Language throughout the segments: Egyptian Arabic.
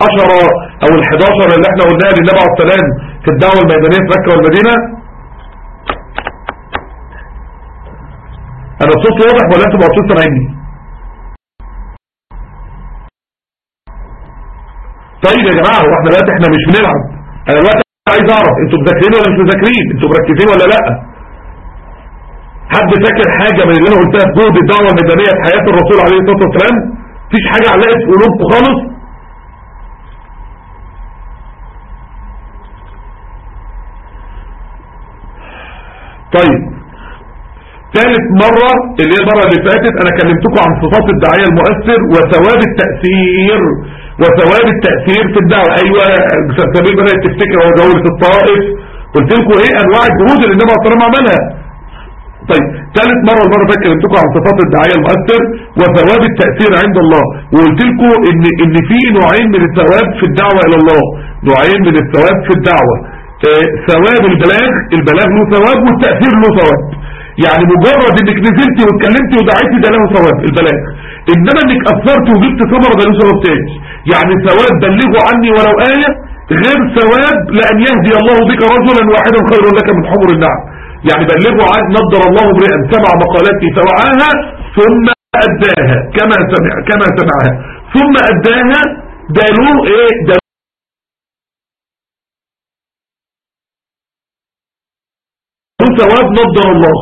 10 او ال 11 اللي احنا قلناها للنبي عليه السلام في الدعوه الميدانيه في مكه والمدينه انا الصوت واضح ولا انتوا مبسوطين سامعيني طيب يا جماعه هو احنا دلوقتي احنا مش بنلعب انا دلوقتي عايز اعرف انتوا مذاكرين ولا مش مذاكرين انتوا مركزين ولا لا حد فاكر حاجه من اللي انا قلتها في جهد الدعوه الميدانيه في حياه الرسول عليه الصلاه والسلام مفيش حاجه علقت في قلوبكم خالص طيب ثالث مرة اللي هي المرة اللي فاتت انا كلمتكم عن صفات الداعية المؤثر وثواب التأثير وثواب التأثير في الدعوة ايوه سبيل بدأت تفتكر هو دولة الطائف قلت لكم ايه انواع الجهود اللي النبي صلى الله عملها طيب ثالث مرة المرة فاتت كلمتكم عن صفات الداعية المؤثر وثواب التأثير عند الله وقلت لكم ان ان في نوعين من الثواب في الدعوة الى الله نوعين من الثواب في الدعوة آه، ثواب البلاغ البلاغ له ثواب والتأثير له ثواب يعني مجرد انك نزلتي واتكلمتي ودعيتي ده له ثواب البلاغ انما انك اثرت وجبت ثمره ده له ثواب تاني يعني ثواب بلغوا عني ولو آية غير ثواب لأن يهدي الله بك رجلا واحدا خير لك من حمر النعم يعني بلغوا عن نضر الله امرئا سمع مقالتي فوعاها ثم أداها كما سمع كما سمعها ثم أداها ده له ايه ده له ثواب نضر الله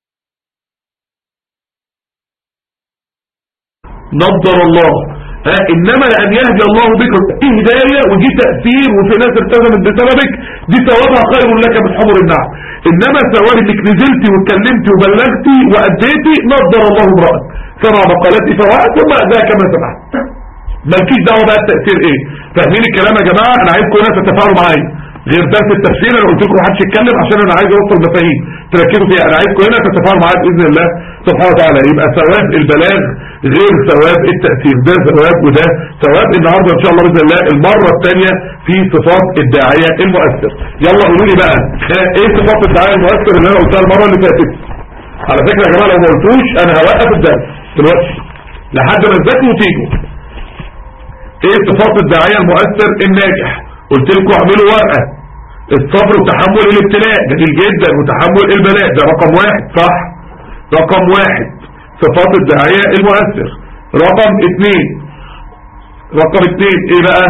نضر الله ها انما لان يهدي الله بك دي هدايه ودي تاثير وفي ناس التزمت بسببك دي ثوابها خير لك من حمر النعم انما ثواب انك نزلتي واتكلمتي وبلغتي واديتي نضر الله امرأك سمع مقالاتي فوقت ثم اداها كما سمعت مالكيش دعوه بقى التاثير ايه فاهمين الكلام يا جماعه انا عايزكم هنا تتفاعلوا معايا غير درس التفسير انا قلت لكم محدش يتكلم عشان انا عايز اوصل مفاهيم تركزوا فيها انا عايزكم هنا تتفاعلوا معايا باذن الله سبحانه وتعالى يبقى ثواب البلاغ غير ثواب التاثير ده ثواب وده ثواب النهارده ان شاء الله باذن الله المره الثانيه في صفات الداعيه المؤثر يلا قولوا لي بقى ايه صفات الداعيه المؤثر اللي انا قلتها المره اللي فاتت على فكره يا جماعه لو ما قلتوش انا هوقف الدرس دلوقتي لحد ما تذاكروا وتيجوا ايه صفات الداعيه المؤثر الناجح قلت لكم اعملوا ورقه الصبر وتحمل الابتلاء جميل جدا وتحمل البلاء ده رقم واحد صح رقم واحد صفات الداعية المؤثر رقم اتنين رقم اتنين ايه بقى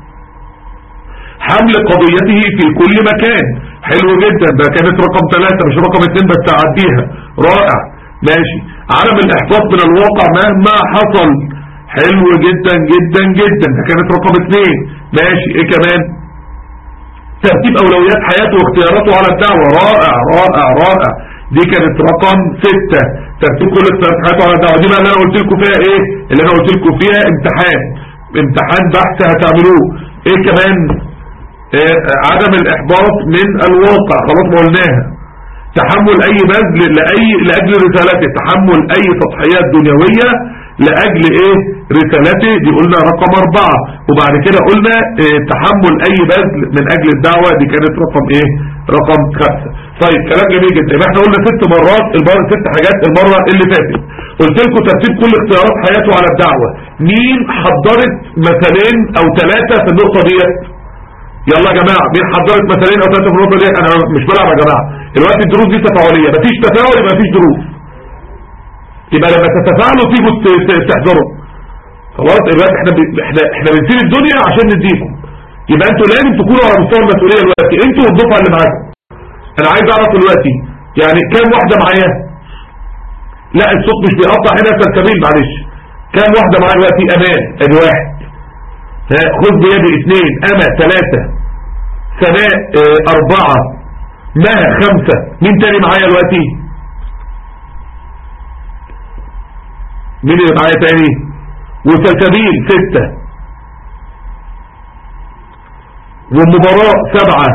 حمل قضيته في كل مكان حلو جدا ده كانت رقم ثلاثة مش رقم اتنين بس تعديها رائع ماشي عدم الاحباط من الواقع مهما حصل حلو جدا جدا جدا ده كانت رقم اتنين ماشي ايه كمان ترتيب اولويات حياته واختياراته على الدعوة رائع رائع رائع دي كانت رقم ستة ترتيب كل اختيارات حياته على الدعوة دي بقى اللي انا قلت لكم فيها ايه اللي انا قلت لكم فيها امتحان امتحان بحث هتعملوه ايه كمان إيه عدم الاحباط من الواقع خلاص ما قلناها تحمل اي بذل لاي لاجل رسالته تحمل اي تضحيات دنيويه لاجل ايه رسالته دي قلنا رقم اربعة وبعد كده قلنا إيه تحمل اي بذل من اجل الدعوة دي كانت رقم ايه رقم خمسة طيب كلام جميل جدا يبقى احنا قلنا ست مرات المرة ست حاجات المرة اللي فاتت قلت لكم ترتيب كل اختيارات حياته على الدعوة مين حضرت مثلين او ثلاثة في النقطة ديت يلا يا جماعة مين حضرت مثلين او ثلاثة في النقطة ديت انا مش بلعب يا جماعة الوقت الدروس دي تفاعلية مفيش تفاعل يبقى مفيش دروس يبقى لما تتفاعلوا تيجوا تحضروا خلاص يبقى احنا ب... احنا احنا بنسيب الدنيا عشان نديكم يبقى انتوا لازم تكونوا على مستوى المسؤوليه دلوقتي انتوا والدفعه اللي معاكم انا عايز اعرف دلوقتي يعني كام واحده معايا لا الصوت مش بيقطع هنا يا كميل معلش كام واحده معايا دلوقتي امان ادي واحد ها خذ بيدي اثنين اما ثلاثه سناء اه اربعه مها خمسه مين تاني معايا دلوقتي مين اللي معايا تاني وسلسبيل ستة والمباراة سبعة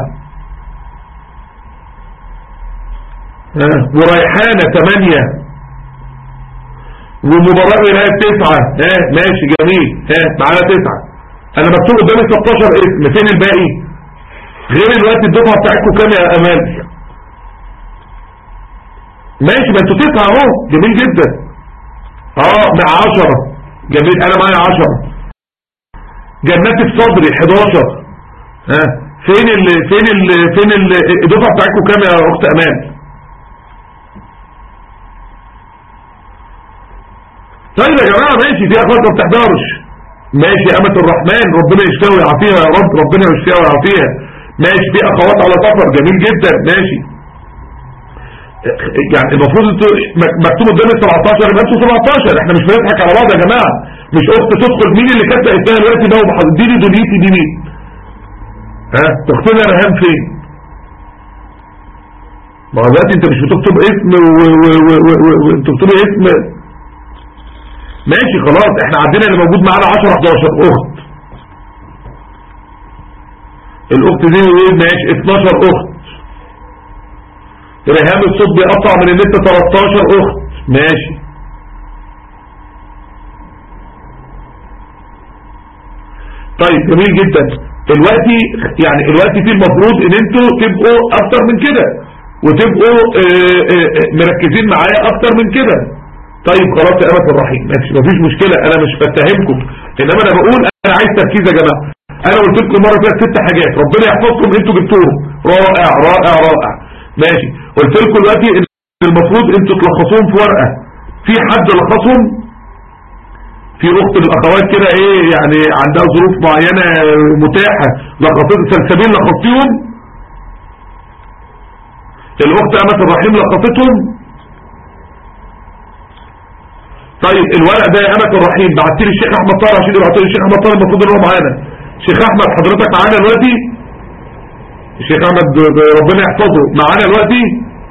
ها وريحانة ثمانية والمباراة ولاية تسعة ها ماشي جميل ها معانا تسعة انا مكتوب قدامي 16 اسم فين الباقي غير الوقت الدفعة بتاعتكم كام يا امال ماشي ما انتوا تسعة اهو جميل جدا اه مع عشرة جميل انا معايا عشرة جنات الصدر 11 ها فين ال فين ال فين ال الدفعه بتاعتكم كام يا اخت امان طيب يا جماعه ماشي في اخوات ما بتحضرش ماشي يا امه الرحمن ربنا يشفيها ويعافيها يا رب ربنا يشفيها ويعافيها ماشي في اخوات على سفر جميل جدا ماشي يعني المفروض انتوا مكتوب قدام ال 17 يبقى انتوا 17 احنا مش بنضحك على بعض يا جماعه مش اخت تدخل مين اللي كانت اسمها دلوقتي بقى ومحددين دنيتي دي مين ها تختنا رهان فين ما هو دلوقتي انت مش بتكتب اسم وانت بتكتب اسم ماشي خلاص احنا عندنا اللي موجود معانا 10 11 اخت الاخت دي ايه ماشي 12 اخت رهام الصوت بيقطع من النت 13 اخت ماشي طيب جميل جدا دلوقتي يعني دلوقتي في المفروض ان انتوا تبقوا اكتر من كده وتبقوا اه اه اه مركزين معايا اكتر من كده طيب خلاص يا امة الرحيم ماشي مفيش مشكلة انا مش بتهمكم انما انا بقول انا عايز تركيز يا جماعة انا قلت لكم مرة فيها ست حاجات ربنا يحفظكم انتوا جبتوهم رائع رائع رائع ماشي قلت لكم دلوقتي ان المفروض انتوا تلخصوهم في ورقة في حد لخصهم في اخت من الاخوات كده ايه يعني عندها ظروف معينة متاحة لخصت سلسبيل لخصتيهم الاخت امة الرحيم لخصتهم طيب الورق ده يا امة الرحيم بعت لي الشيخ احمد طاهر عشان يبعت لي الشيخ احمد طاهر المفروض ان هو معانا الشيخ احمد حضرتك معانا دلوقتي الشيخ احمد ربنا يحفظه معانا دلوقتي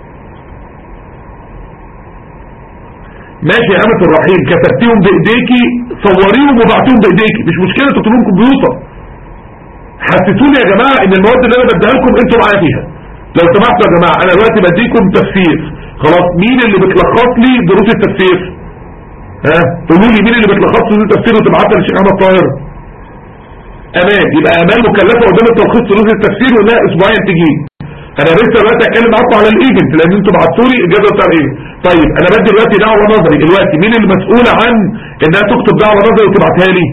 ماشي يا امة الرحيم كتبتيهم بايديكي صوريهم وبعتيهم بايديكي مش مشكلة تكتبوهم كمبيوتر حسسوني يا جماعة ان المواد اللي انا بديها لكم انتوا معايا فيها لو سمحتوا يا جماعة انا دلوقتي بديكم تفسير خلاص مين اللي بتلخص لي دروس التفسير ها قولوا لي مين اللي بتلخص دروس التفسير وتبعتها للشيخ احمد طاهر امان يبقى امان مكلفه قدام التلخيص دروس التفسير وانها اسبوعين تجي انا لسه دلوقتي اتكلم معاكم على الايفنت لان انتوا بعتوا لي الاجازه بتاع الايفنت طيب انا بدي دلوقتي دعوه نظري دلوقتي مين المسؤول عن انها تكتب دعوه نظري وتبعتها لي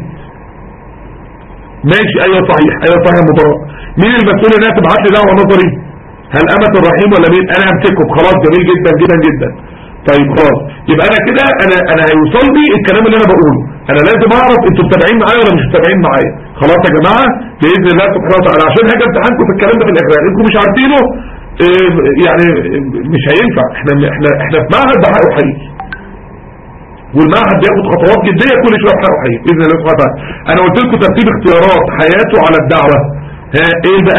ماشي ايوه صحيح ايوه صحيح يا مبارك مين المسؤول انها تبعت لي دعوه نظري هل امة الرحيم ولا مين انا امسكهم خلاص جميل جدا جدا جدا طيب خلاص يبقى انا كده انا انا هيوصل لي الكلام اللي انا بقوله انا لازم اعرف انتوا متابعين معايا ولا مش متابعين معايا خلاص يا جماعه باذن الله سبحانه وتعالى عشان هاجي امتحانكم في الكلام ده في الاخر انتوا مش عارفينه اه يعني مش هينفع احنا احنا احنا في معهد بحقه حقيقي والمعهد بياخد خطوات جديه كل شويه بحقه حقيقي باذن الله سبحانه وتعالى انا قلت لكم ترتيب اختيارات حياته على الدعوه ها ايه بقى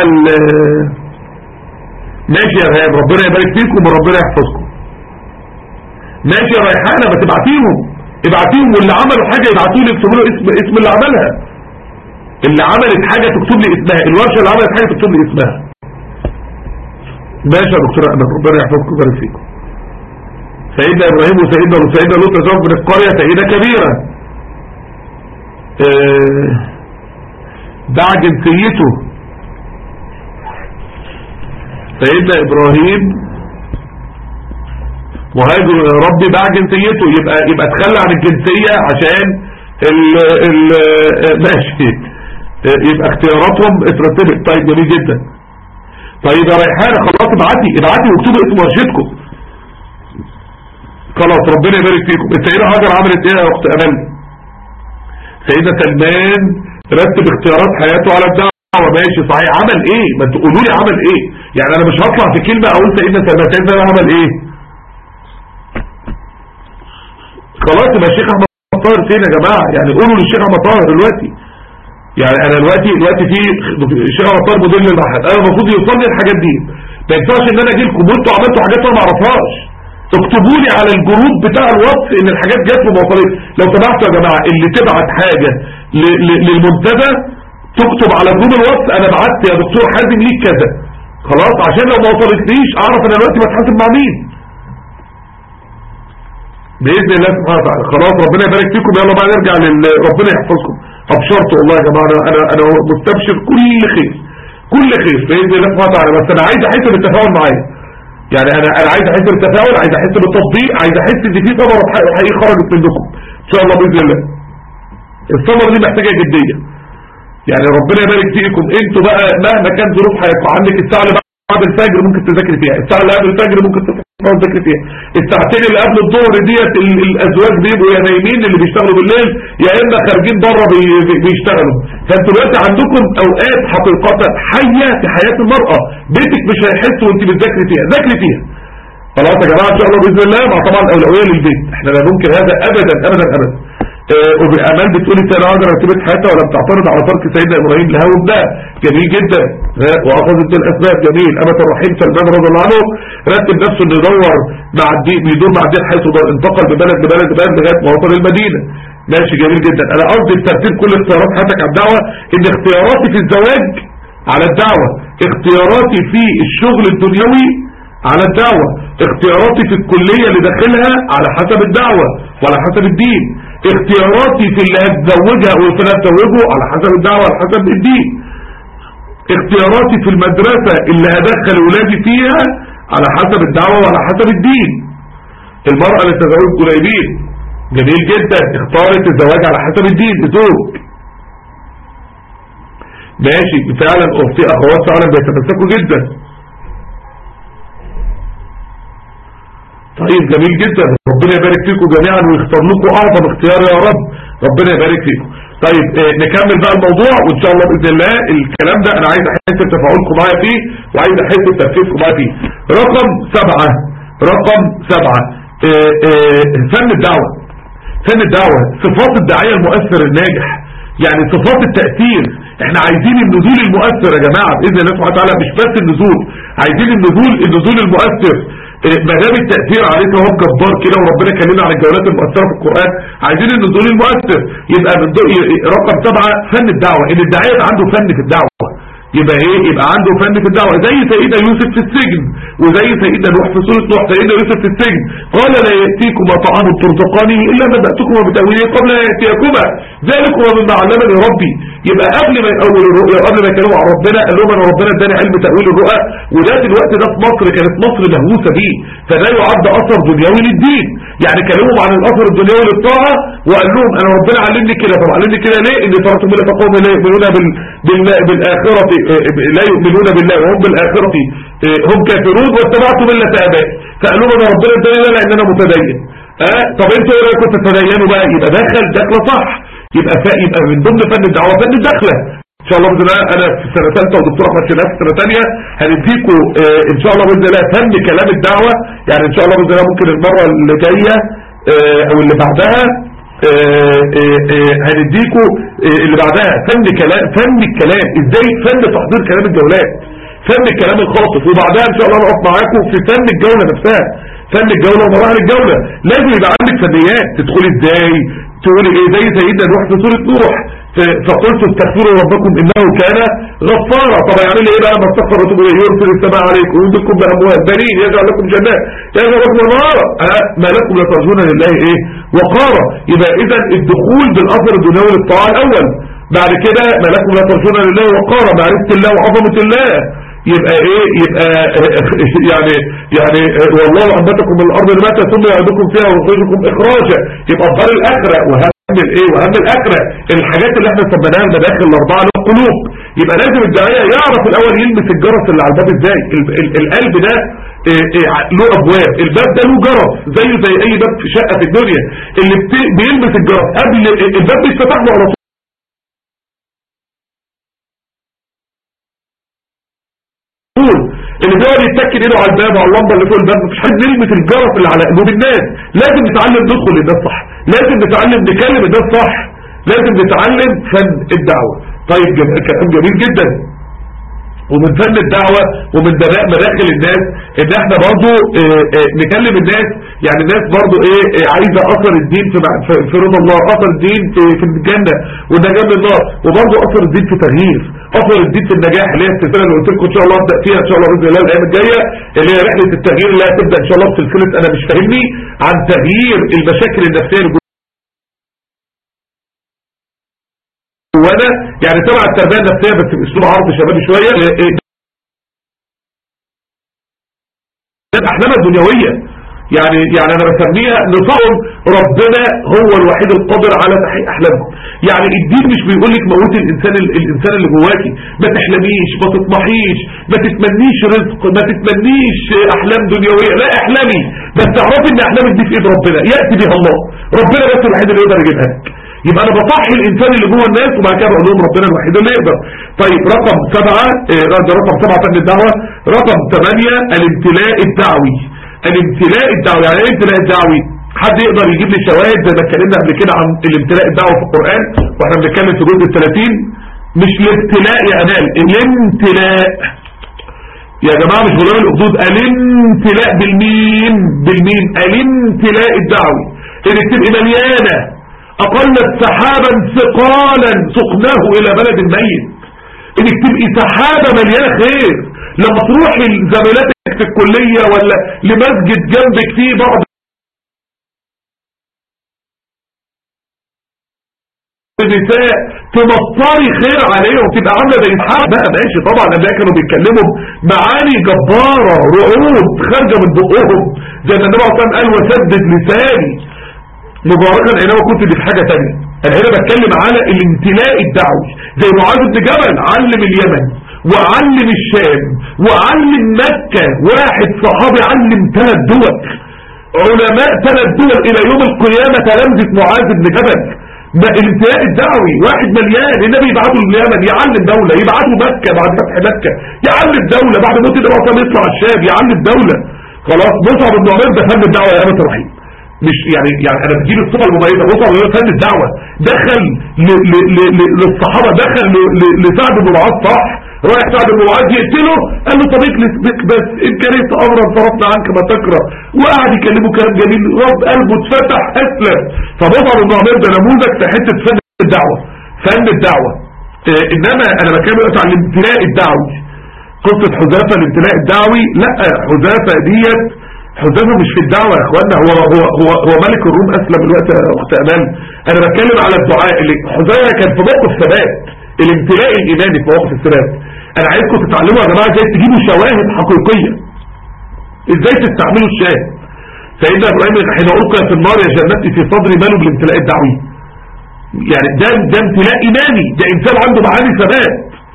ماشي يا غاب ربنا يبارك فيكم وربنا يحفظكم ماشي يا ريحانة ما تبعتيهم ابعتيهم واللي عملوا حاجة يبعتوا لي يكتبوا له اسم اسم اللي عملها اللي عملت حاجة تكتب لي اسمها الورشة اللي عملت حاجة تكتب لي اسمها ماشي يا دكتور أمل ربنا يحفظكم ويبارك فيكم سيدنا إبراهيم وسيدنا وسيدنا لوط تزوج من القرية سيدة كبيرة اه باع جنسيته سيدنا إبراهيم مهاجر ربي باع جنسيته يبقى يبقى تخلى عن الجنسية عشان ال ال ماشي يبقى اختياراتهم اترتبت طيب جميل جدا طيب يا ريحانة خلاص ابعتي ابعتي واكتبوا اسم ورشتكم خلاص ربنا يبارك فيكم السيدة هاجر عملت ايه يا اخت امل سيدة سلمان رتب اختيارات حياته على الدعوة ماشي صحيح عمل ايه ما تقولوا لي عمل ايه يعني انا مش هطلع في كلمة اقول سيدنا سلمان سيدنا عمل ايه خلاص يبقى الشيخ احمد طاهر فين يا جماعة يعني قولوا للشيخ احمد طاهر دلوقتي يعني انا دلوقتي دلوقتي في الشيخ احمد طاهر مدير للمعهد انا المفروض يوصل لي الحاجات دي ما ينفعش ان انا اجي لكم وانتوا عملتوا حاجات انا ما اعرفهاش اكتبوا لي على الجروب بتاع الواتس ان الحاجات جت وما وصلتش لو سمحتوا يا جماعه اللي تبعت حاجه للمنتدى تكتب على جروب الواتس انا بعت يا دكتور حازم ليك كذا خلاص عشان لو ما وصلتليش اعرف انا دلوقتي بتحاسب مع مين باذن الله سبحانه وتعالى خلاص ربنا يبارك فيكم يلا بقى نرجع لل ربنا يحفظكم ابشرت والله يا جماعه انا انا انا مستبشر كل خير كل خير باذن الله سبحانه وتعالى بس انا عايز احس بالتفاعل معايا يعني انا انا عايز احس بالتفاعل عايز احس بالتطبيق عايز احس ان في ثمره حقيقيه خرجت منكم ان شاء الله باذن الله الثمره دي محتاجه جديه يعني ربنا يبارك فيكم انتوا بقى مهما كان ظروف حياتكم عندك الساعه اللي بعد الفجر ممكن تذاكري فيها الساعه اللي قبل الفجر ممكن تذاكري فيها الساعتين اللي قبل الظهر ديت الازواج بيبقوا يا نايمين اللي بيشتغلوا بالليل يا اما خارجين بره بي بيشتغلوا فانتوا دلوقتي عندكم اوقات حقيقه حيه في حياه المراه بيتك مش هيحس وانت بتذاكري فيها ذاكري فيها خلاص يا جماعه ان شاء الله باذن الله مع طبعا الاولويه للبيت احنا لا ننكر هذا ابدا ابدا ابدا آه وبالامال بتقولي سنة عذر رتبت حياتها ولم تعترض على ترك سيدنا ابراهيم لها وابنها جميل جدا واخذت الاسباب جميل ابت الرحيم سلمان رضي الله عنه رتب نفسه انه يدور مع الدين بيدور مع الدين حيث انتقل من بلد لبلد لبلد لغايه ما وصل المدينه ماشي جميل جدا انا قصدي بترتيب كل اختيارات حياتك على الدعوه ان اختياراتي في الزواج على الدعوه اختياراتي في الشغل الدنيوي على الدعوة اختياراتي في الكلية اللي داخلها على حسب الدعوة وعلى حسب الدين اختياراتي في اللي هتزوجها او في اللي هتزوجه على حسب الدعوة وعلى حسب الدين اختياراتي في المدرسة اللي هدخل ولادي فيها على حسب الدعوة وعلى حسب الدين المرأة اللي تزوج قريبين جميل جدا اختارت الزواج على حسب الدين بزوج ماشي فعلا في اخوات فعلا بيتمسكوا جدا طيب جميل جدا ربنا يبارك فيكم جميعا ويختار لكم اعظم اختيار يا رب ربنا يبارك فيكم طيب اه نكمل بقى الموضوع وان شاء الله باذن الله الكلام ده انا عايز احس بتفاعلكم معايا فيه وعايز احس بتركيزكم معايا فيه رقم سبعة رقم سبعة اه اه فن الدعوة فن الدعوة صفات الداعية المؤثر الناجح يعني صفات التأثير احنا عايزين النزول المؤثر يا جماعة بإذن الله سبحانه وتعالى مش بس النزول عايزين النزول النزول المؤثر ما دام التأثير عليه هو جبار كده وربنا كلمنا عن الجولات المؤثرة في القرآن عايزين النزول المؤثر يبقى من رقم سبعة فن الدعوة ان الداعية يبقى عنده فن في الدعوة يبقى ايه يبقى عنده فن في الدعوة زي سيدنا يوسف في السجن وزي سيدنا نوح في سورة نوح سيدنا يوسف في السجن قال لا يأتيكما طعام ترزقانه إلا ما بدأتكما بتأويله قبل أن يأتيكما ذلكما مما علمني ربي يبقى قبل ما يأول الرؤيا قبل ما يكلموا عن ربنا قال لهم انا ربنا اداني علم تأويل الرؤى وده في الوقت ده في مصر كانت مصر مهووسة بيه فده يعد أثر دنيوي للدين يعني كلمهم عن الأثر الدنيوي للطاعة وقال لهم انا ربنا علمني كده طب علمني كده ليه ان تركتم ملة قوم لا يؤمنون بال... بال... بالآخرة لا يؤمنون بالله وهم بالآخرة هم كافرون واتبعتم ملة آبائي فقال لهم انا ربنا اداني ده لان انا متدين اه طب انتوا ايه رايكم تتدينوا بقى يبقى دخل دخله صح يبقى يبقى من ضمن فن الدعوه فن الدخله ان شاء الله باذن الله انا في سنه ثالثه ودكتور احمد شناف في سنه ثانيه هنديكم اه ان شاء الله باذن الله فن كلام الدعوه يعني ان شاء الله باذن الله ممكن المره اللي جايه اه او اللي بعدها هنديكم اللي بعدها فن كلام فن الكلام ازاي فن تحضير كلام الجولات فن الكلام الخاطف وبعدها ان شاء الله نقف معاكم في فن الجولة نفسها فن الجولة ومراحل الجولة لازم يبقى عندك فنيات تدخلي ازاي تقولي ايه زي سيدنا نوح في سورة نوح فقلت استغفروا ربكم انه كان غفارا طب يعمل ايه بقى ما استغفر رسول الله يرسل السماء عليكم ويمدكم باموال بنين يجعل لكم جنات يجعل لكم نارا أه ما لكم لا ترجون لله ايه وقارا يبقى اذا الدخول بالاثر الدنيوي للطاعه الاول بعد كده ما لكم لا ترجون لله وقارا معرفه الله وعظمه الله يبقى ايه يبقى يعني يعني والله انبتكم من الارض نباتا ثم يعيدكم فيها ويخرجكم اخراجا يبقى الدار الاخره وهم الايه وهم الاخره الحاجات اللي احنا سميناها المداخل الاربعه للقلوب يبقى لازم الداعيه يعرف الاول يلمس الجرس اللي على الباب ازاي القلب ده له ابواب الباب ده له جرس زيه زي اي باب في شقه في الدنيا اللي بيلمس الجرس قبل الباب بيتفتح له على طول اللي بيقعد يتكل ايده على الباب وعلى اللمبه اللي فوق الباب مفيش حد يلمس الجرس اللي على قلوب الناس لازم نتعلم ندخل للناس صح لازم نتعلم نكلم الناس صح لازم نتعلم فن الدعوه طيب كلام جميل جدا ومن فن الدعوة ومن مداخل الناس ان احنا برضو اه اه نكلم الناس يعني الناس برضو ايه اه عايزة اثر الدين في, في رضا الله اثر الدين في, في الجنة والنجاة من النار وبرضو اثر الدين في تغيير اثر الدين في النجاح اللي هي السلسلة اللي قلت لكم ان شاء الله ابدا فيها ان شاء الله باذن الله الايام الجاية اللي هي رحلة التغيير اللي هتبدا ان شاء الله في سلسلة انا مش فاهمني عن تغيير المشاكل النفسية وانا يعني تبع التربيه النفسيه بس باسلوب عرض شبابي شويه احلامها الدنيويه يعني يعني انا بسميها نصائم ربنا هو الوحيد القادر على تحقيق احلامهم يعني الدين مش بيقول لك موت الانسان الانسان اللي جواكي ما تحلميش ما تطمحيش ما تتمنيش رزق ما تتمنيش احلام دنيويه لا احلمي بس تعرفي ان احلامك دي في ايد ربنا ياتي بها الله ربنا بس الوحيد اللي يقدر يجيبها لك يبقى انا بصحي الانسان اللي جوه الناس وبعد كده بقول لهم ربنا الوحيد اللي يقدر طيب رقم سبعة اه ده رقم سبعة فن الدعوة رقم ثمانية الامتلاء الدعوي الامتلاء الدعوي يعني ايه الامتلاء الدعوي حد يقدر يجيب لي شواهد زي ما اتكلمنا قبل كده عن الامتلاء الدعوي في القرآن واحنا بنتكلم في جزء ال 30 مش الابتلاء يا امال الامتلاء يا جماعة مش غلام الأخدود الامتلاء بالميم بالميم الامتلاء الدعوي اللي تبقى مليانة أقلت سحابا ثقالا سقناه إلى بلد ميت انك تبقي سحابة مليانة خير لما تروحي لزميلاتك في الكلية ولا لمسجد جنبك فيه بعض النساء تمطري خير عليهم تبقى عامله زي اسحاق بقى ماشي طبعا ده كانوا بيتكلموا معاني جباره رعود خارجه من بقهم زي ما النبي عليه قال وسدد لساني مباركا انما كنت دي في حاجه ثانيه انا هنا بتكلم على الامتلاء الدعوي زي معاذ بن جبل علم اليمن وعلم الشام وعلم مكة واحد صحابي علم ثلاث دول علماء ثلاث دول الى يوم القيامة تلامذة معاذ بن جبل الامتلاء الدعوي واحد مليان النبي يبعته اليمن يعلم دولة يبعته مكة بعد فتح مكة يعلم دولة بعد موت النبي صلى يطلع الشام يعلم دولة خلاص مصعب بن عمير ده فن الدعوة يا أمة الرحيم مش يعني يعني انا بجيب الصفه المميزه مصعب بن فن الدعوه دخل ل ل ل للصحابه دخل لسعد بن معاذ صح رايح سعد بن معاذ يقتله قال له طريق لسبك بس ان كرهت امرا صرفنا عنك ما تكره وقعد يكلمه كلام جميل رب قلبه اتفتح اسلم فمصعب بن عمير ده نموذج في حته فن الدعوه فن الدعوه آه انما انا بتكلم دلوقتي عن الامتلاء الدعوي قصه حذافه الامتلاء الدعوي لا حذافه ديت حذافه مش في الدعوه يا اخوانا هو هو هو, هو ملك الروم اسلم الوقت يا اخت امان انا بتكلم على الدعاء اللي حذافه كان في موقف ثبات الامتلاء الايماني في مواقف الثبات انا عايزكم تتعلموا يا جماعه ازاي تجيبوا شواهد حقيقيه ازاي تستعملوا الشاهد سيدنا ابراهيم حين القى في النار يا جنتي في صدري ماله بالامتلاء الدعوي يعني ده ده امتلاء ايماني ده انسان عنده معاني ثبات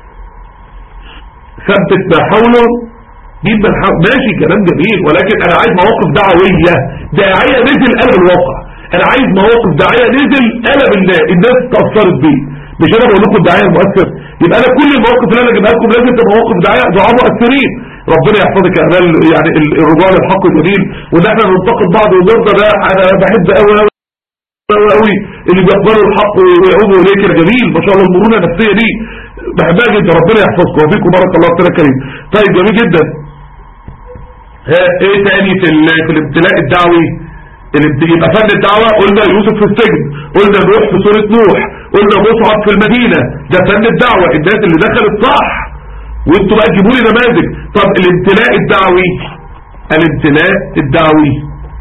ثبت ما حوله مين من حوله ماشي كلام جميل ولكن انا عايز مواقف دعويه داعيه نزل قلب الواقع انا عايز مواقف داعيه نزل قلب الناس تاثرت بيه مش انا بقول لكم الدعايه المؤثر يبقى انا كل المواقف اللي انا اجيبها لكم لازم تبقى مواقف دعايه دعاء مؤثرين ربنا يحفظك يا امال يعني الرجوع للحق جميل وان احنا ننتقد بعض ونرضى ده انا بحب قوي قوي قوي اللي بيقبلوا الحق ويعودوا اليك يا جميل ما شاء الله المرونه النفسيه دي بحبها جدا ربنا يحفظكم وفيكم بارك الله فينا كريم طيب جميل جدا ها ايه تاني في في الابتلاء الدعوي يبقى فن الدعوة قلنا يوسف في السجن قلنا نوح في سورة نوح قلنا مصعب في المدينة ده فن الدعوة الناس اللي دخلت صح وانتوا بقى تجيبوا لي نماذج طب الامتلاء الدعوي الامتلاء الدعوي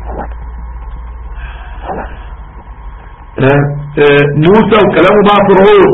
ها اه موسى وكلامه مع فرعون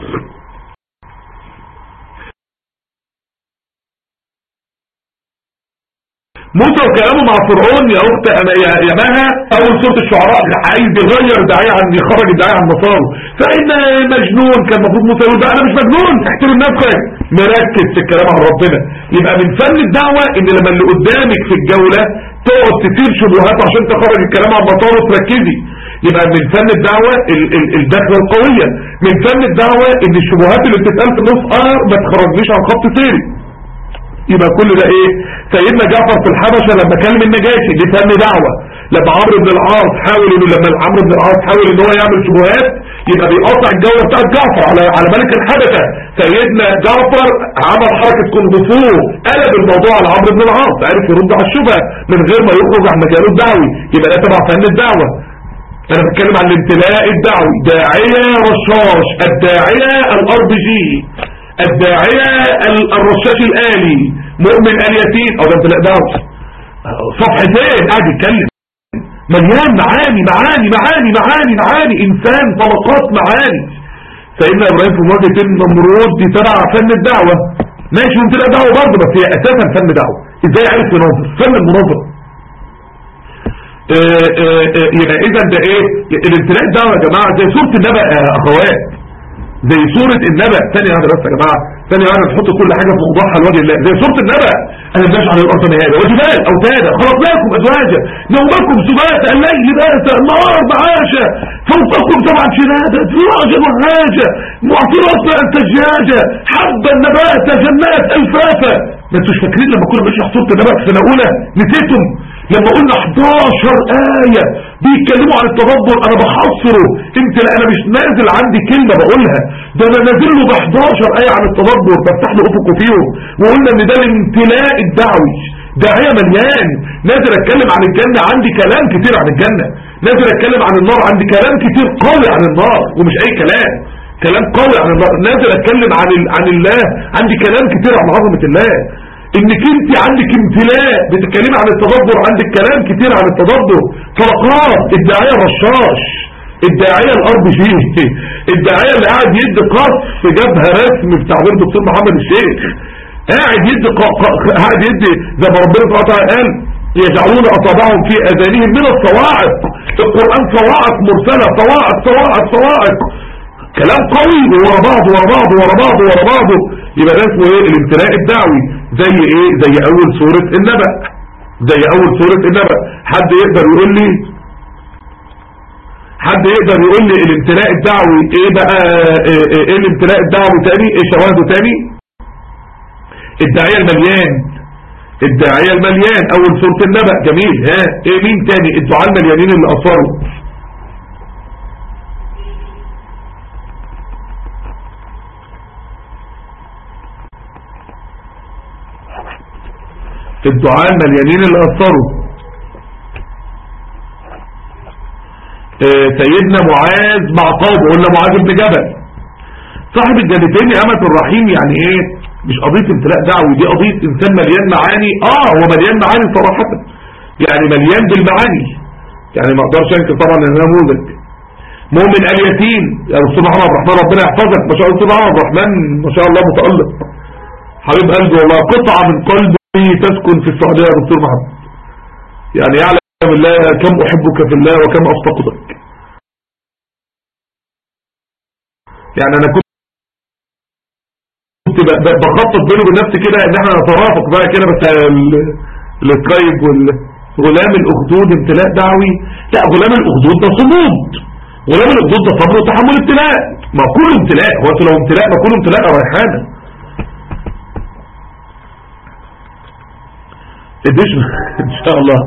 موسى وكلامه مع فرعون يا اخت يا مها اول سوره الشعراء عايز يغير داعيه عن يخرج الداعيه عن مساره فان مجنون كان المفروض موسى يقول بقى انا مش مجنون احترم نفسك مركز في الكلام عن ربنا يبقى من فن الدعوه ان لما اللي قدامك في الجوله تقعد تثير شبهات عشان تخرج الكلام عن مساره تركزي يبقى من فن الدعوة الدخلة القوية من فن الدعوة ان الشبهات اللي بتتقال في النص اه ما تخرجنيش عن خط سيري يبقى كل ده ايه سيدنا جعفر في الحبشة لما كلم النجاشي دي فن دعوة لما عمرو بن العاص حاول انه لما عمرو بن العاص حاول ان هو يعمل شبهات يبقى بيقطع الجولة بتاعت جعفر على على ملك الحبشة سيدنا جعفر عمل حركة كونغفو قلب الموضوع على عمرو بن العاص عرف يرد على الشبهة من غير ما يخرج عن مجاله الدعوي يبقى ده تبع فن الدعوة انا بتكلم عن الامتلاء الدعوي داعية رشاش الداعية الار بي جي الداعية الرشاش الآلي مؤمن اليتيم او ده امتلاء دعوي صفحتين قاعد يتكلم مليان معاني معاني معاني معاني معاني انسان طبقات معاني سيدنا ابراهيم في مواجهة النمرود دي تبع فن الدعوة ماشي وامتلاء دعوة برضه بس هي اساسا فن دعوة ازاي عرف يناظر فن المناظرة آه، آه، آه، يبقى اذا ده ايه الامتلاء ده يا جماعه زي سوره النبأ يا اخوات زي سورة النبأ ثانية واحدة بس يا جماعة ثانية واحدة نحط كل حاجة في موضوعها لوجه الله زي سورة النبأ أنا بنجعل على الأرض مهادة وجبال أوتادا خلقناكم أزواجا نومكم سباتا الليل باسا النهار معاشا فوقكم طبعا شنادة فراجا وهاجا معطرات التجاجة حبا نباتا جنات ألفافا ما انتوش فاكرين لما كنا بنشرح سورة النبأ في سنة أولى نسيتم لما قلنا 11 آية بيتكلموا عن التدبر انا بحصره انت لا انا مش نازل عندي كلمة بقولها ده انا نازل له ب 11 آية عن التدبر بفتح له افقه فيهم وقلنا ان ده الامتلاء الدعوي داعية مليان نازل اتكلم عن الجنة عندي كلام كتير عن الجنة نازل اتكلم عن النار عندي كلام كتير قوي عن النار ومش اي كلام كلام قوي عن النار نازل اتكلم عن ال... عن الله عندي كلام كتير عن عظمة الله انك انت عندك امتلاء بتتكلمي عن التدبر عندك كلام كتير عن التدبر طلقات الداعية رشاش الداعية الارض فيه الداعية اللي قاعد يدي قص في جبهة رسم في تعبير دكتور محمد الشيخ قاعد يدي ق... ق... قاعد يدي زي ما ربنا سبحانه وتعالى قال يجعلون اصابعهم في اذانهم من الصواعق القرآن صواعق مرسلة صواعق صواعق صواعق كلام قوي ورا بعض ورا بعض ورا بعض ورا بعض يبقى ده اسمه ايه الامتلاء الدعوي زي ايه زي اول سورة النبأ زي اول سورة النبأ حد يقدر يقول لي حد يقدر يقول لي الامتلاء الدعوي ايه بقى ايه, ايه, ايه الامتلاء الدعوي تاني ايه شواهده تاني الداعية المليان الداعية المليان اول سورة النبأ جميل ها ايه مين تاني الدعاء المليانين اللي اثروا الدعاء المليانين اللي اثروا اه سيدنا معاذ مع قوم قلنا معاذ بن جبل صاحب الجنتين يا امة الرحيم يعني ايه مش قضية امتلاء دعوي دي قضية انسان مليان معاني اه هو مليان معاني صراحة يعني مليان بالمعاني يعني ما اقدرش انكر طبعا ان انا نموذج مؤمن اليتيم يا رسول الله الرحمن ربنا يحفظك ما شاء الله سبحان الرحمن ما شاء الله متألق حبيب قلبي والله قطعة من قلبي تسكن في السعودية يا دكتور محمد يعني يعلم الله كم أحبك في الله وكم أفتقدك يعني أنا كنت بخطط بيني وبين نفسي كده ان احنا نترافق بقى كده بس السكايب والغلام الاخدود امتلاء دعوي لا غلام الاخدود ده صمود غلام الاخدود ده صبر وتحمل ابتلاء ما كله امتلاء هو لو امتلاء ما كله امتلاء ريحانه اديش ان شاء الله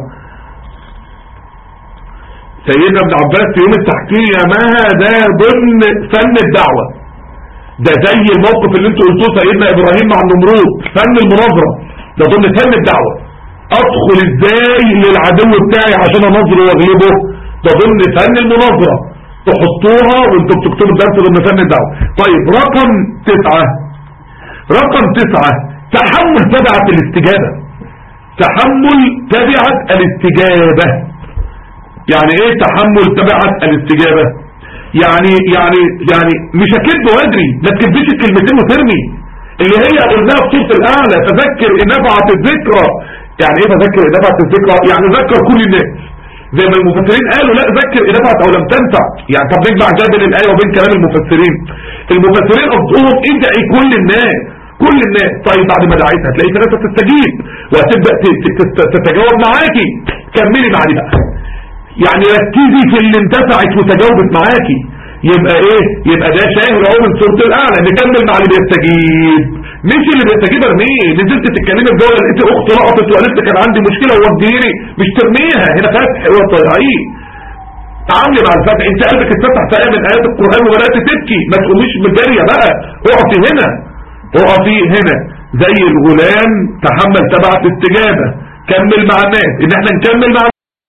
سيدنا ابن عباس في يوم التحكيم ما ده ضمن فن الدعوة ده زي الموقف اللي انتوا قلتوه سيدنا ابراهيم مع النمرود فن المناظرة ده ضمن فن الدعوة ادخل ازاي للعدو بتاعي عشان انظره واغلبه ده ضمن فن المناظرة تحطوها وانتوا بتكتبوا الدرس ضمن فن الدعوة طيب رقم تسعة رقم تسعة تحمل تبعة الاستجابة تحمل تبعة الاستجابة يعني ايه تحمل تبعة الاستجابة يعني يعني يعني مش اكذب وادري ما تكذبش الكلمتين وترمي اللي هي قلناها في سوره الاعلى تذكر ان نفعت الذكرى يعني ايه تذكر ان نفعت الذكرى يعني ذكر كل الناس زي ما المفسرين قالوا لا ذكر ان نفعت او لم تنفع يعني طب نجمع جاب بين الايه وبين كلام المفسرين المفسرين قصدهم ادعي كل الناس كل الناس طيب بعد ما دعيتها هتلاقي ناس تستجيب وهتبدا تتجاوب معاكي كملي بعد بقى يعني ركزي في اللي انتفعت وتجاوبت معاكي يبقى ايه يبقى ده شاهد اهو من سوره الاعلى نكمل مع اللي بيستجيب مش اللي بيستجيب ارميه نزلت تتكلمي في جوله لقيت اخت لقطت وقالت لي كان عندي مشكله ووديني مش ترميها هنا فتح وطيعيه تعاملي مع الفتح انت قلبك اتفتح في ايه من ايات القران وبدات تبكي ما تقوميش بالجاريه بقى اقفي هنا اقفي هنا زي الغلام تحمل تبعة استجابة كمل مع الناس ان احنا نكمل مع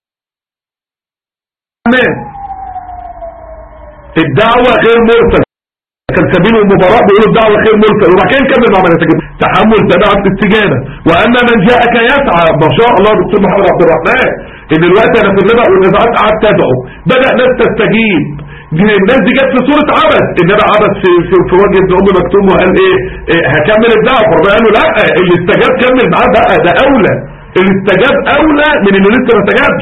الناس الدعوة غير مرسل كان سبيل المباراة بيقولوا الدعوة غير مرسل وبعد كده نكمل مع من يتجب تحمل تبعة استجابة واما من جاءك يسعى ما شاء الله دكتور محمد عبد الرحمن ان دلوقتي انا في النبأ والنزاعات قعدت تدعو بدأ ناس تستجيب الناس دي جت في صورة عبس انما عبس في, في, في وجه ابن ام مكتوم وقال ايه, إيه هكمل الدعوة فربنا قال له لا اللي استجاب كمل معاه بقى ده اولى اللي استجاب اولى من اللي لسه ما استجابش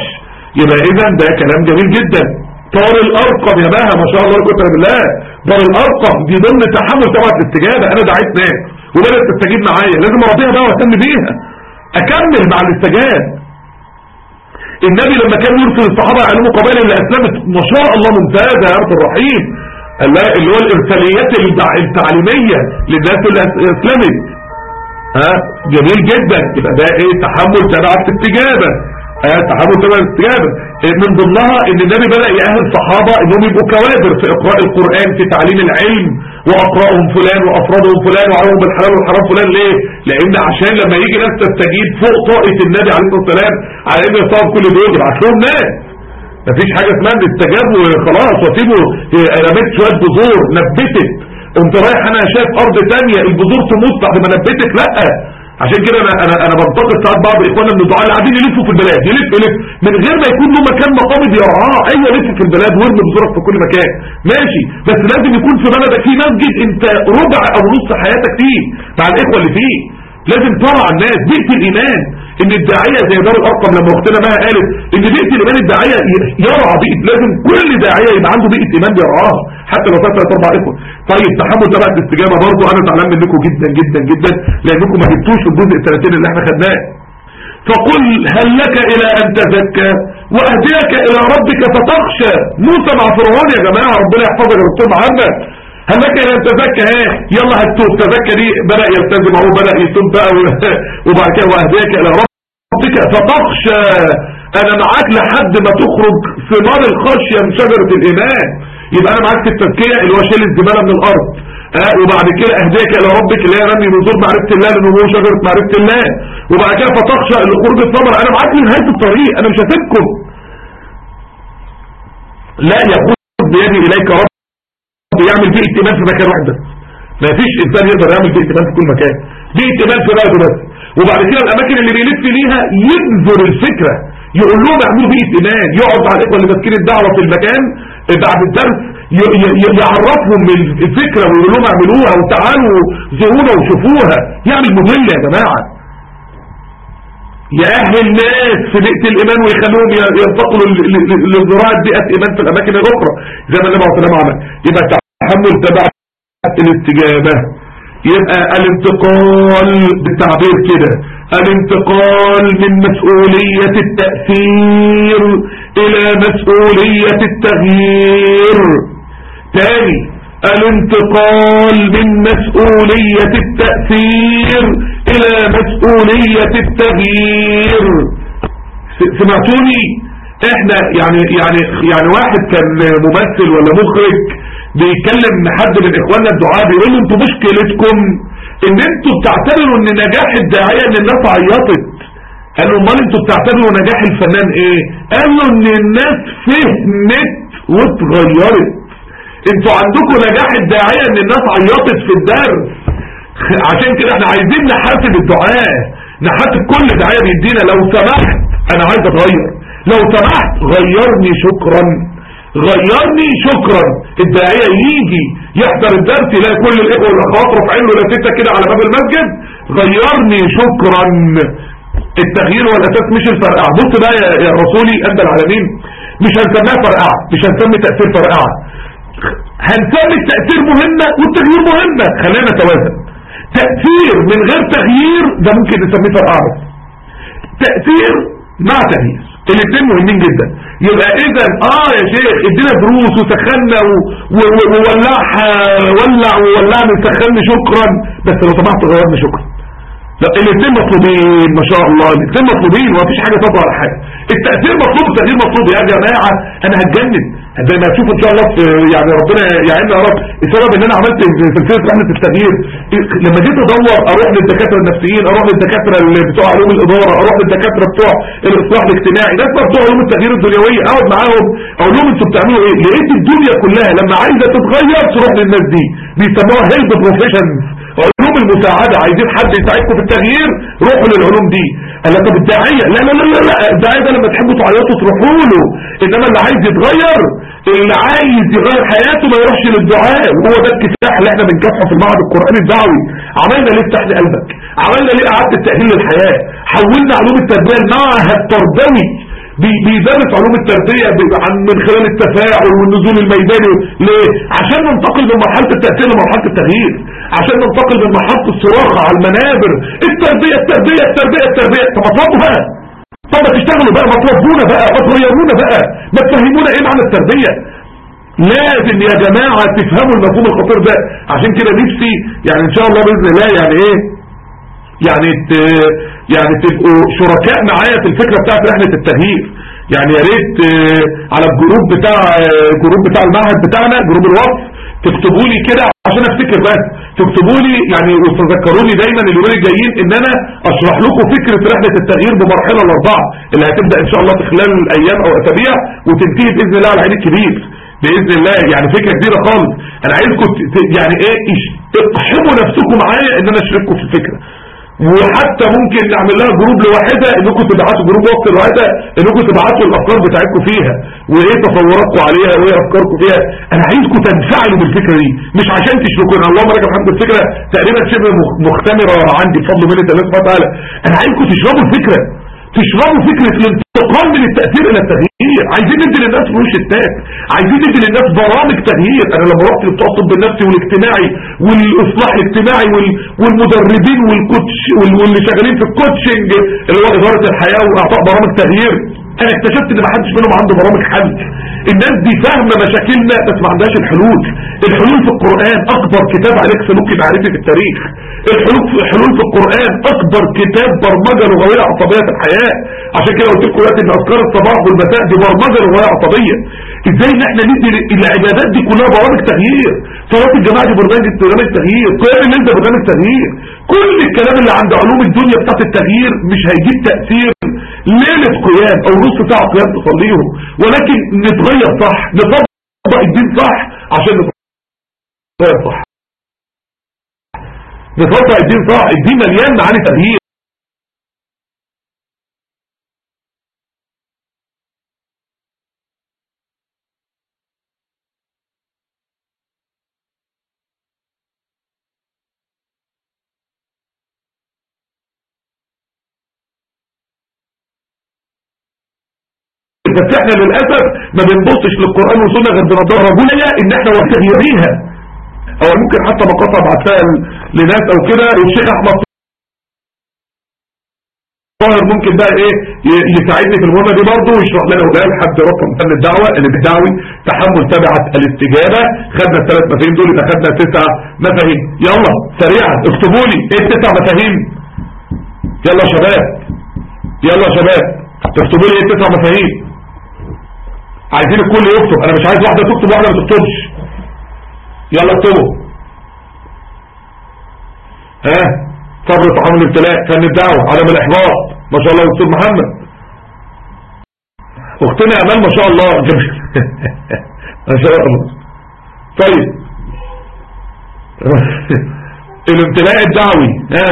يبقى اذا ده كلام جميل جدا دار الارقم يا بها ما شاء الله كتر بالله دار الارقم دي ضمن تحمل طبعا الاستجابه انا دعيت ناس وبدات تستجيب معايا لازم ارضيها بقى واهتم بيها اكمل مع الاستجاب النبي لما كان يرسل الصحابه يعلموا قبائل اللي اسلمت ما شاء الله ممتازه يا رب الرحيم اللي هو الارساليات التعليميه للناس اللي اسلمت ها جميل جدا يبقى ده ايه تحمل تبع الاستجابه تحمل تبع الاستجابة من ضمنها ان النبي بدأ يأهل الصحابة انهم يبقوا كوادر في اقراء القرآن في تعليم العلم واقرأهم فلان وافرادهم فلان وعلمهم بالحلال والحرام فلان ليه لان عشان لما يجي ناس تستجيب فوق طاقة النبي عليه الصلاة والسلام على ان يصاب كل دول يبعت لهم ناس مفيش حاجة اسمها ان استجابوا وخلاص وسيبوا رميت شوية بذور نبتت قمت رايح انا شايف ارض تانية البذور تموت بعد ما نبتت لا عشان كده انا انا انا بنتقد ساعات بعض اخواننا من الدعاء اللي قاعدين يلفوا في البلاد يلف يلف من غير ما يكون له مكان مقام بيرعاه ايوه لف في البلاد وارمي بذورك في كل مكان ماشي بس لازم يكون في بلدك في مسجد انت ربع او نص حياتك فيه مع الاخوه اللي فيه لازم ترعى الناس بيئه الايمان ان الداعيه زي دار الارقم لما اختنا بقى قالت ان بيئه الايمان الداعيه يرعى بيئه لازم كل داعيه يبقى عنده بيئه ايمان بيرعاها حتى لو فات ثلاث اربع اخوه طيب تحمل تبع الاستجابه برضه انا زعلان منكم جدا جدا جدا لانكم ما جبتوش الجزء الثلاثين اللي احنا خدناه فقل هل لك الى ان تزكى واهديك الى ربك فتخشى موسى مع فرعون يا جماعه ربنا يحفظك يا دكتور محمد هل لك الى ان تزكى ايه يلا هتوب تزكى دي بدا يلتزم اهو بدا يتوب بقى وبعد كده واهديك الى ربك فتخشى انا معاك لحد ما تخرج ثمار الخشيه من شجره الايمان يبقى انا معاك في التزكيه اللي هو شيل الزباله من الارض اه وبعد كده اهديك الى ربك اللي هي رمي بذور معرفه الله لانه هو شجره معرفه الله وبعد كده فتخشى الخروج الثمر انا معاك لنهايه الطريق انا مش هسيبكم لا يقول بيدي اليك رب يعمل بيه ائتمان في مكان واحد بس ما فيش انسان يقدر يعمل بيه ائتمان في كل مكان بيه ائتمان في بلده بس وبعد كده الاماكن اللي بيلف ليها يبذر الفكره يقول لهم اعملوا بيه ائتمان يقعد مع الاخوه اللي ماسكين الدعوه في المكان بعد الدرس يعرفهم الفكره ويقول لهم اعملوها وتعالوا زورونا وشوفوها يعمل مهمه يا جماعه يأهل ناس في بيئة الإيمان ويخلوهم ينتقلوا لزراعة بيئة إيمان في الأماكن الأخرى زي ما النبي عليه الصلاة عمل يبقى تحمل تبع الاستجابة يبقى الانتقال بالتعبير كده الانتقال من مسؤولية التأثير إلى مسؤولية التغيير تاني الانتقال من مسؤولية التأثير الى مسؤولية التغيير سمعتوني احنا يعني يعني يعني واحد كان ممثل ولا مخرج بيتكلم حد من اخواننا الدعاء بيقول له انتوا مشكلتكم ان انتوا بتعتبروا ان نجاح الداعية ان الناس عيطت قال له امال انتوا بتعتبروا نجاح الفنان ايه قال له ان الناس فهمت واتغيرت انتوا عندكم نجاح الداعية ان الناس عيطت في الدرس عشان كده احنا عايزين نحاسب الدعاء نحاسب كل دعاية بيدينا لو سمحت انا عايز اتغير لو سمحت غيرني شكرا غيرني شكرا الداعية يجي يحضر الدرس يلاقي كل الاخوة والاخوات رافعين له لفتة كده على باب المسجد غيرني شكرا التغيير والاساس مش الفرقعة بص بقى يا رسولي ادى العالمين مش هنسميها فرقعة مش هنسمي تأثير فرقعة هنسمي التأثير مهمة والتغيير مهمة خلينا نتوازن تأثير من غير تغيير ده ممكن نسميه فرقعة بس تأثير مع تغيير الاثنين مهمين جدا يبقى اذا اه يا شيخ ادينا دروس وسخنا وولعها ولع وولعنا سخني شكرا بس لو سمحت غيرني شكرا لا الاثنين مطلوبين ما شاء الله الاثنين مطلوبين ومفيش حاجه تطلع على حاجه التاثير مطلوب التغيير مطلوب يا جماعه انا هتجنن زي ما هتشوفوا ان شاء الله في يعني ربنا يعيننا يا رب السبب ان انا عملت سلسله رحله التغيير لما جيت ادور اروح للدكاتره النفسيين اروح للدكاتره اللي بتوع علوم الاداره اروح للدكاتره بتوع الاصلاح الاجتماعي ناس بتوع علوم التغيير الدنيويه اقعد معاهم اقول لهم انتوا بتعملوا ايه لقيت الدنيا كلها لما عايزه تتغير تروح للناس دي بيسموها هيلب بروفيشنز علوم المساعدة عايزين حد يساعدكم في التغيير روحوا للعلوم دي قال طب الداعية لا لا لا لا, لا. الداعية ده لما تحبوا تعيطوا تروحوا له انما اللي عايز يتغير اللي عايز يغير حياته ما يروحش للدعاء وهو ده الكفاح اللي احنا بنكافحه في المعهد القرآني الدعوي عملنا ليه فتح قلبك عملنا ليه اعادة التأهيل للحياة حولنا علوم التربية المعهد التربوي بي- بيدرس علوم التربية بي- عن من خلال التفاعل والنزول الميداني ليه عشان ننتقل من مرحلة التأثير لمرحلة التغيير عشان ننتقل من مرحلة الصراخ على المنابر التربية التربية التربية التربية طب اطلبوا بقى طب ما تشتغلوا بقى ما تربونا بقى ما تغيرونا بقى ما تفهمونا ايه معنى التربية لازم يا جماعة تفهموا المفهوم الخطير ده عشان كده نفسي يعني ان شاء الله بإذن الله يعني ايه يعني ت... يعني تبقوا شركاء معايا في الفكرة بتاعت رحلة التغيير يعني يا ريت آه، على الجروب بتاع آه، الجروب بتاع المعهد بتاعنا جروب الوصف تكتبوا لي كده عشان افتكر بس تكتبوا لي يعني وتذكروني دايما اليومين الجايين ان انا اشرح لكم فكرة رحلة التغيير بمرحلة الاربعة اللي هتبدأ ان شاء الله في خلال الايام او اسابيع وتنتهي باذن الله على العيد الكبير باذن الله يعني فكرة كبيرة خالص انا عايزكم ت- ت- يعني ايه اش- اقحموا نفسكم معايا ان انا اشارككم في الفكرة وحتى ممكن نعمل لها جروب لوحدها انكم تبعتوا جروب وقت لوحدها انكم تبعتوا الافكار بتاعتكم فيها وايه تصوراتكم عليها وايه افكاركم فيها انا عايزكم تنفعلوا بالفكره دي مش عشان تشركوا انا اللهم لك الحمد الفكره تقريبا شبه مخ- مختمره عندي بفضل من الله سبحانه وتعالى انا عايزكم تشربوا الفكره تشربوا فكرة الانتقال من التأثير الى التغيير عايزين ندي للناس فلوس التاك عايزين ندي للناس برامج تغيير انا لما رحت لبتوع الطب النفسي والاجتماعي والاصلاح الاجتماعي وال- والمدربين والكوتش وال- واللي شغالين في الكوتشنج اللي هو ادارة الحياة واعطاء برامج تغيير انا اكتشفت ان ما حدش منهم عنده برامج حل الناس دي فاهمه مشاكلنا بس ما عندهاش الحلول الحلول في القرآن اكبر كتاب عليك سلوكي معرفي في التاريخ الحلول في الحلول في القرآن اكبر كتاب برمجة لغوية عصبية في الحياة عشان كده قلت لكم دلوقتي ان اذكار الصباح والمساء دي برمجة لغوية عصبية ازاي ان احنا ندي العبادات دي كلها برامج تغيير صلاة الجماعة دي برنامج برنامج تغيير قيام الليل ده برنامج تغيير كل الكلام اللي عند علوم الدنيا بتاعت التغيير مش هيجيب تأثير ليلة قيام او نص ساعة قيام تصليهم ولكن نتغير صح نطبق الدين صح عشان نتغير صح نطبق الدين صح الدين مليان معاني تغيير بس احنا للأسف ما بنبصش للقرآن والسنة غير بنظرة رجولية ان احنا وتغييريها او ممكن حتى مقاطع بعتها لناس او كده والشيخ احمد طاهر ممكن بقى ايه ي- يساعدني في المهمة دي برضه ويشرح لنا وده لحد رقم فن الدعوة اللي بالدعوي تحمل تبعة الاستجابة خدنا الثلاث مفاهيم دول يبقى خدنا تسع مفاهيم يلا سريعا اكتبوا لي ايه التسع مفاهيم يلا يا شباب يلا يا شباب تكتبوا لي ايه التسع مفاهيم عايزين الكل يكتب انا مش عايز واحدة تكتب واحدة ما تكتبش يلا اكتبوا ها صبر تحمل الابتلاء فن الدعوة عدم الاحباط ما شاء الله دكتور محمد اختنا امال ما شاء الله ما شاء الله طيب الامتلاء الدعوي ها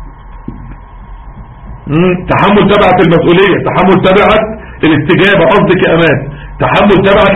مم. تحمل تبعة المسؤولية تحمل تبعة الاستجابة قصدك يا امان تحمل تبعة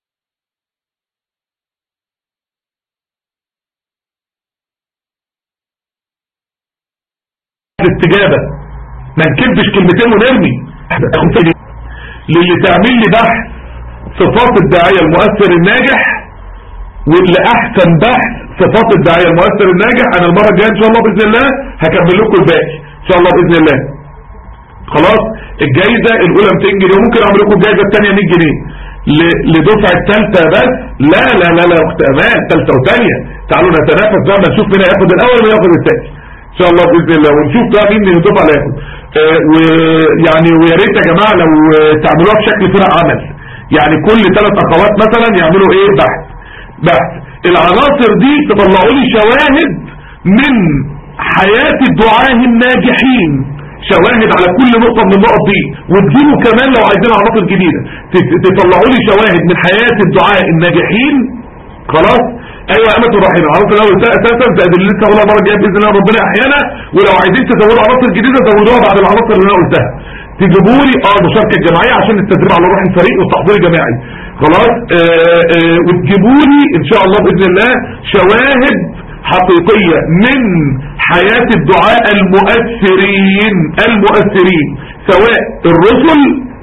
الاستجابة ما نكبش كلمتين ونرمي للي تعمل لي بحث صفات الداعية المؤثر الناجح واللي احسن بحث صفات الداعية المؤثر الناجح انا المرة الجاية ان شاء الله باذن الله هكمل لكم الباقي ان شاء الله باذن الله خلاص الجايزة الاولى 200 جنيه وممكن اعمل لكم الجايزة الثانية 100 جنيه ل- لدفعة الثالثة بس لا لا لا لا اخت امان ثالثة وثانية تعالوا نتنافس بقى ما نشوف مين هياخد الاول ومين هياخد الثاني ان شاء الله باذن الله ونشوف بقى مين من الدفعة اللي هياخد آه، ويعني ويا ريت يا جماعة لو آه، تعملوها بشكل فرق عمل يعني كل ثلاث اخوات مثلا يعملوا ايه بحث بحث العناصر دي تطلعوا لي شواهد من حياة الدعاة الناجحين شواهد على كل نقطة من النقط دي وتجيبوا كمان لو عايزين عناصر جديدة تت- تطلعوا لي شواهد من حياة الدعاة الناجحين خلاص ايوه يا امة الرحيم العناصر الاول ده اساسا زائد اللي لسه هقولها المره الجايه باذن الله ربنا احيانا ولو عايزين تزودوا عناصر جديده زودوها بعد العناصر اللي انا قلتها تجيبوا لي اه مشاركه جماعيه عشان التدريب على روح الفريق والتحضير الجماعي خلاص آه آه وتجيبوا لي ان شاء الله باذن الله شواهد حقيقية من حياة الدعاء المؤثرين المؤثرين سواء الرسل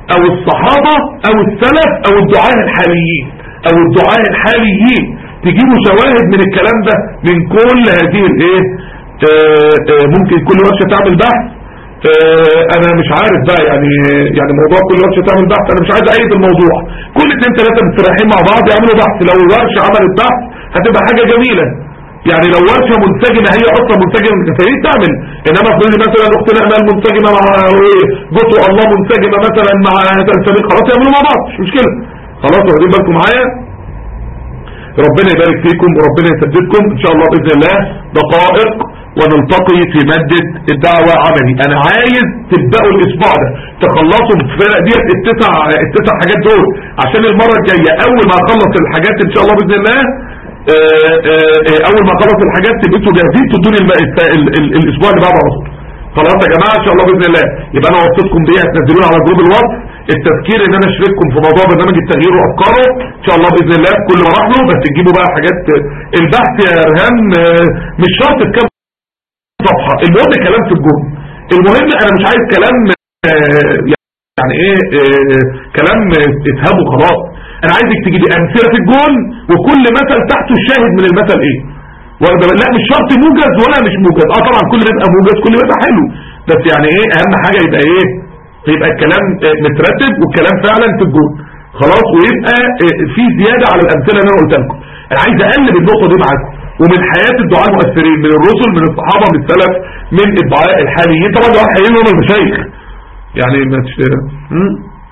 او الصحابة او السلف او الدعاء الحاليين او الدعاء الحاليين تجيبوا شواهد من الكلام ده من كل هذه الايه آه، آه، ممكن كل ورشة تعمل بحث آه، انا مش عارف بقى يعني يعني موضوع كل ورشة تعمل بحث انا مش عايز ايد الموضوع كل اتنين تلاتة مستريحين مع بعض يعملوا بحث لو الورشة عملت بحث هتبقى حاجة جميلة يعني لو ورشة منسجمة هي اصلا منسجمة فهي تعمل انما افرضي مثلا اختنا امال منسجمة مع جزء الله منسجمة مثلا مع سبيل خلاص يعملوا مع بعض مش مشكلة خلاص واخدين بالكم معايا ربنا يبارك فيكم وربنا يسددكم ان شاء الله باذن الله دقائق ونلتقي في مادة الدعوة عملي انا عايز تبدأوا الاسبوع ده تخلصوا في الفرق دي التسع التسع حاجات دول عشان المرة الجاية اول ما اخلص الحاجات ان شاء الله باذن الله آه، آه، آه، اول ما اخلص الحاجات تبقوا جاهزين تدوني الم- الت- ال- ال- الاسبوع اللي بعده على طول خلاص يا جماعه ان شاء الله باذن الله يبقى انا وصيتكم بيه هتنزلوني على جروب الواتس التذكير ان انا اشارككم في موضوع برنامج التغيير وافكاره ان شاء الله باذن الله كل ما اروح له بس تجيبوا بقى حاجات البحث يا ارهام آه، مش شرط كام صفحه المهم كلام في الجون المهم انا مش عايز كلام آه، يعني ايه آه، كلام افهمه خلاص انا عايزك تجيبي امثله في الجون وكل مثل تحته الشاهد من المثل ايه واخد بالك؟ لا مش شرط موجز ولا مش موجز اه طبعا كل ما يبقى موجز كل ما يبقى حلو بس يعني ايه اهم حاجه يبقى ايه يبقى الكلام آه، مترتب والكلام فعلا في الجون خلاص ويبقى آه، في زياده على الامثله اللي انا قلت لكم انا عايز اقلب النقطه دي معاكم ومن حياه الدعاء المؤثرين من الرسل من الصحابه من السلف من الدعاء الحاليين طبعا الدعاء الحاليين هم المشايخ يعني ما تش... م?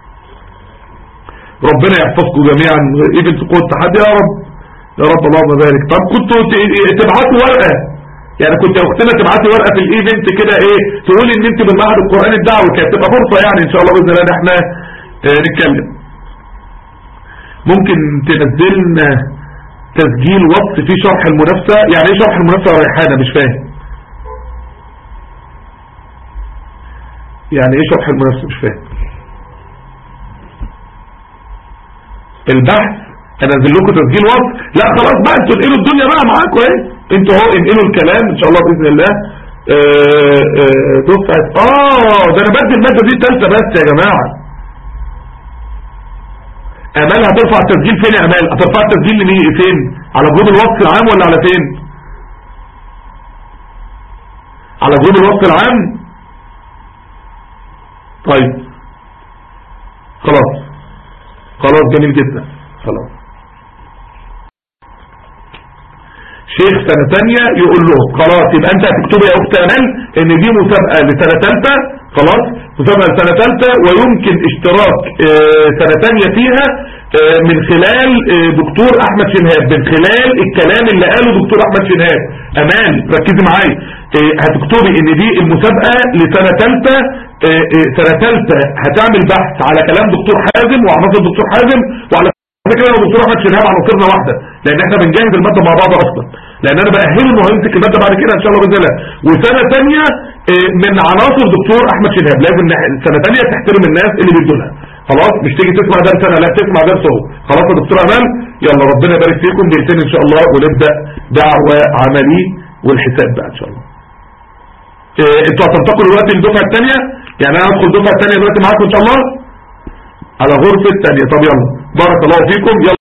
ربنا يحفظكم جميعا ايفنت قوة التحدي يا رب يا رب اللهم بارك طب كنتوا ت- تبعتوا ورقة يعني كنت يا اختنا تبعتي ورقة في الايفنت كده ايه تقولي ان انت من معهد القرآن الدعوي كانت تبقى فرصة يعني ان شاء الله باذن الله ان احنا آه، نتكلم ممكن تنزلنا تسجيل وصف فيه شرح المنافسة يعني ايه شرح المنافسة يا ريحانة مش فاهم يعني ايه شرح المنافسة مش فاهم البحث انزل لكم تسجيل وصف لا خلاص بقى انتوا انقلوا الدنيا بقى معاكم ايه انتوا اهو انقلوا الكلام ان شاء الله باذن الله آه، آه، دفعه اه ده انا بدي الماده دي ثالثه بس يا جماعه امال هترفع التسجيل فين يا امال هترفع التسجيل لمين فين على جروب الوصف العام ولا على فين على جروب الوصف العام طيب خلاص خلاص جميل جدا خلاص شيخ سنة تانية يقول له خلاص يبقى انت هتكتبي يا اخت امال ان دي مسابقة لسنة تالتة خلاص مسابقة لسنة تالتة ويمكن اشتراك اه سنة تانية فيها اه من خلال اه دكتور احمد شنهاب من خلال الكلام اللي قاله دكتور احمد شنهاب امان ركزي معايا اه هتكتبي ان دي المسابقة لسنة تالتة اه اه سنة تالتة هتعمل بحث على كلام دكتور حازم وعناصر دكتور حازم وعلى فكرة انا ودكتور احمد شنهاب عناصرنا واحدة لان احنا بنجهز المادة مع بعض اصلا لان انا باهله انه هيمسك المادة بعد كده ان شاء الله باذن الله وسنة تانية اه، من عناصر دكتور احمد شنهاب لازم نح- سنة تانية تحترم الناس اللي بيدوا لها خلاص مش تيجي تسمع درس انا لا تسمع درس اهو خلاص يا دكتور امان يلا ربنا يبارك فيكم دقيقتين ان شاء الله ونبدا دعوة عملي والحساب بقى ان شاء الله اه، انتوا هتنتقلوا دلوقتي للدفعة الثانية يعني انا هدخل الدفعة الثانية دلوقتي معاكم ان شاء الله على غرفة الثانية طب يلا بارك الله فيكم يلا